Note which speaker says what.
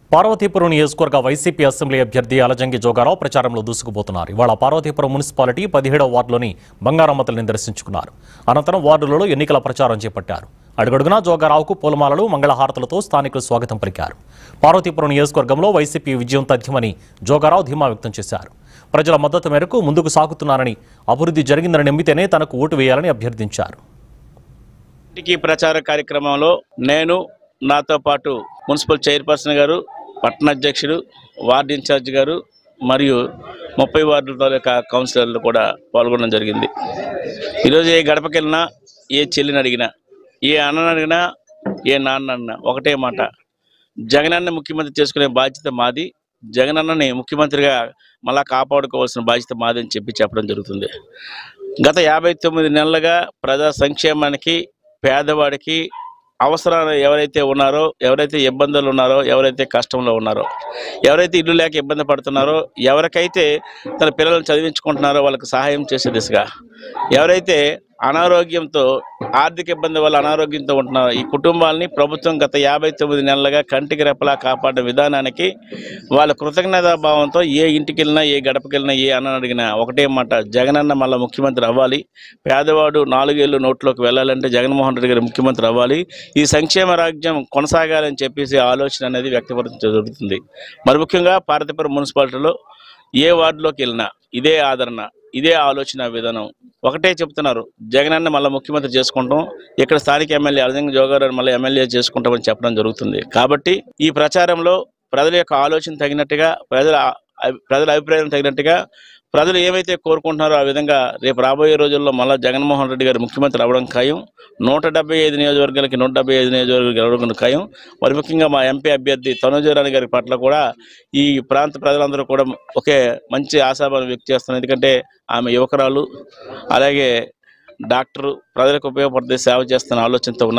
Speaker 1: పార్వతీపురం నియోజకవర్గ YCP assembly అభ్యర్థి అలజంగి జోగారావు ప్రచారంలో దూసుకుపోతున్నారు ఇవాళ పార్వతీపురం మున్సిపాలిటీ పదిహేడవ వార్డులోని బంగారమ్మతల్ని దర్శించుకున్నారు అనంతరం వార్డులలో ఎన్నికల ప్రచారం చేపట్టారు అడుగడుగునా జోగారావుకు పూలమాలలు మంగళహారతులతో స్థానికులు స్వాగతం పలికారు పార్వతీపురం నియోజకవర్గంలో వైసీపీ విజయం తథ్యమని జోగారావు ధీమా వ్యక్తం చేశారు ప్రజల మద్దతు మేరకు ముందుకు సాగుతున్నారని అభివృద్ధి జరిగిందని నమ్మితేనే తనకు ఓటు వేయాలని అభ్యర్థించారు
Speaker 2: ఇంటికి ప్రచార కార్యక్రమంలో నేను నాతో పాటు మున్సిపల్ చైర్పర్సన్ గారు పట్టణ అధ్యక్షుడు వార్డు ఇన్ఛార్జ్ గారు మరియు ముప్పై వార్డుల తాలూకా కౌన్సిలర్లు కూడా పాల్గొనడం జరిగింది ఈరోజు ఏ గడపకి వెళ్ళినా ఏ చెల్లిని అడిగినా ఏ అన్నని అడిగినా ఏ నాన్న అడిగినా ఒకటే మాట జగనన్న ముఖ్యమంత్రి చేసుకునే బాధ్యత మాది జగనన్నని ముఖ్యమంత్రిగా మళ్ళా కాపాడుకోవాల్సిన బాధ్యత మాది అని చెప్పి చెప్పడం జరుగుతుంది గత యాభై తొమ్మిది నెలలుగా ప్రజా సంక్షేమానికి పేదవాడికి అవసరాలు ఎవరైతే ఉన్నారో ఎవరైతే ఇబ్బందులు ఉన్నారో ఎవరైతే కష్టంలో ఉన్నారో ఎవరైతే ఇల్లు లేక ఇబ్బంది పడుతున్నారో ఎవరికైతే తన పిల్లలను చదివించుకుంటున్నారో వాళ్ళకి సహాయం చేసే దిశగా ఎవరైతే అనారోగ్యంతో ఆర్థిక ఇబ్బంది వల్ల అనారోగ్యంతో ఉంటున్నారో ఈ కుటుంబాలని ప్రభుత్వం గత యాభై తొమ్మిది నెలలుగా కంటికి రెప్పలా కాపాడే విధానానికి వాళ్ళ కృతజ్ఞతా భావంతో ఏ ఇంటికి వెళ్ళినా ఏ గడపకి వెళ్ళినా ఏ అన్న అడిగినా ఒకటే మాట జగనన్న మళ్ళీ ముఖ్యమంత్రి అవ్వాలి పేదవాడు నాలుగేళ్ళు నోట్లోకి వెళ్ళాలంటే జగన్మోహన్ రెడ్డి గారు ముఖ్యమంత్రి అవ్వాలి ఈ సంక్షేమ రాజ్యం కొనసాగాలని చెప్పేసి ఆలోచన అనేది వ్యక్తపరచడం జరుగుతుంది మరి ముఖ్యంగా పార్వతీపురం మున్సిపాలిటీలో ఏ వార్డులోకి వెళ్ళినా ఇదే ఆదరణ ఇదే ఆలోచన విధానం ఒకటే చెప్తున్నారు జగనన్న మళ్ళీ ముఖ్యమంత్రి చేసుకుంటాం ఇక్కడ స్థానిక ఎమ్మెల్యే అరజంగ జోగారావు మళ్ళీ ఎమ్మెల్యే చేసుకుంటామని చెప్పడం జరుగుతుంది కాబట్టి ఈ ప్రచారంలో ప్రజల యొక్క ఆలోచన తగినట్టుగా ప్రజల అభి- ప్రజల అభిప్రాయం తగినట్టుగా ప్రజలు ఏమైతే కోరుకుంటున్నారో ఆ విధంగా రేపు రాబోయే రోజుల్లో మళ్ళీ జగన్మోహన్ రెడ్డి గారు ముఖ్యమంత్రి అవ్వడం ఖాయం నూట డెబ్బై ఐదు నియోజకవర్గాలకి నూట డెబ్బై ఐదు నియోజకవర్గాలు గెలవడం ఖాయం మరి ముఖ్యంగా మా ఎంపీ అభ్యర్థి తనుజరాణి గారి పట్ల కూడా ఈ ప్రాంత ప్రజలందరూ కూడా ఒకే మంచి ఆశాభావం వ్యక్తి చేస్తున్నారు ఎందుకంటే ఆమె యువకురాలు అలాగే డాక్టర్ ప్రజలకు ఉపయోగపడే సేవ చేస్తున్న ఆలోచనతో ఉన్నారు